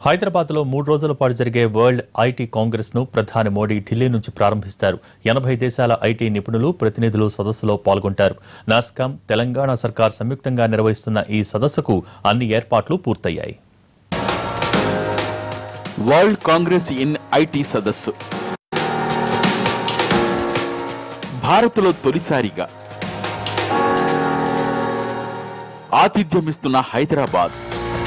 హైదరాబాద్లో మూడు రోజుల పాటు జరిగే వరల్డ్ ఐటీ కాంగ్రెస్ ను ప్రధాని మోడీ ఢిల్లీ నుంచి ప్రారంభిస్తారు ఎనభై దేశాల ఐటీ నిపుణులు ప్రతినిధులు సదస్సులో పాల్గొంటారు నాస్కామ్ తెలంగాణ సర్కార్ సంయుక్తంగా నిర్వహిస్తున్న ఈ సదస్సుకు అన్ని ఏర్పాట్లు పూర్తయ్యాయి వరల్డ్ కాంగ్రెస్ ఇన్ ఐటీ సదస్సు భారత్లో తొలిసారిగా ఆతిథ్యమిస్తున్న Hyderabad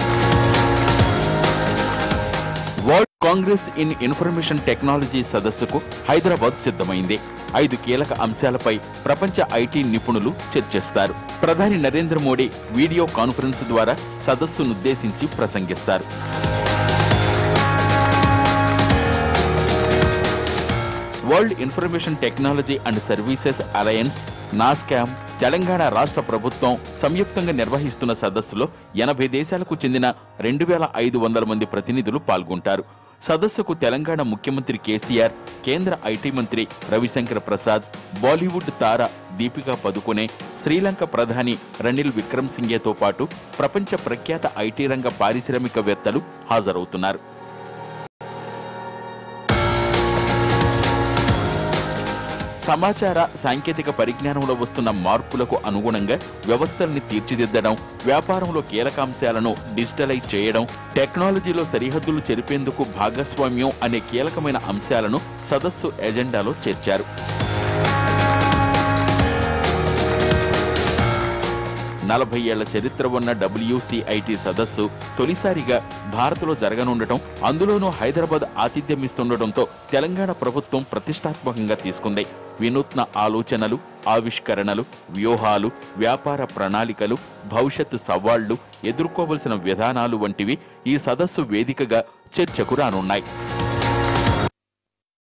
world congress in information technology సదస్సుకు హైదరాబాద్ సిద్ధమైంది ఐదు కీలక అంశాలపై ప్రపంచ ఐటీ నిపుణులు చర్చిస్తారు ప్రధాని నరేంద్ర మోడీ వీడియో కాన్ఫరెన్స్ ద్వారా సదస్సునుద్దేశించి ప్రసంగిస్తారు world information technology and services alliance NASSCOM Telangana రాష్ట్ర ప్రభుత్వం సంయుక్తంగా నిర్వహిస్తున్న సదస్సులో ఎనభై దేశాలకు చెందిన రెండు వేల ఐదు వందల మంది ప్రతినిధులు పాల్గొంటారు సదస్సుకు తెలంగాణ ముఖ్యమంత్రి కేసీఆర్ కేంద్ర ఐటీ మంత్రి రవిశంకర్ ప్రసాద్ బాలీవుడ్ తార దీపికా పదుకొనే శ్రీలంక ప్రధాని రనిల్ విక్రమ్ సింఘేతో పాటు ప్రపంచ ప్రఖ్యాత ఐటీ రంగ పారిశ్రామికవేత్తలు హాజరవుతున్నారు సమాచార సాంకేతిక పరిజ్ఞానంలో వస్తున్న మార్పులకు అనుగుణంగా వ్యవస్థల్ని తీర్చిదిద్దడం వ్యాపారంలో కీలక అంశాలను డిజిటలైజ్ చేయడం టెక్నాలజీలో సరిహద్దులు చెరిపేందుకు భాగస్వామ్యం అనే కీలకమైన అంశాలను సదస్సు ఎజెండాలో చేర్చారు నలభై ఏళ్ల చరిత్ర ఉన్న డబ్ల్యూసీఐటీ సదస్సు తొలిసారిగా భారత్లో జరగనుండటం అందులోనూ హైదరాబాద్ ఆతిథ్యమిస్తుండటంతో తెలంగాణ ప్రభుత్వం ప్రతిష్టాత్మకంగా తీసుకుంది వినూత్న ఆలోచనలు ఆవిష్కరణలు వ్యూహాలు వ్యాపార ప్రణాళికలు భవిష్యత్తు సవాళ్లు ఎదుర్కోవలసిన విధానాలు వంటివి ఈ సదస్సు వేదికగా చర్చకు రానున్నాయి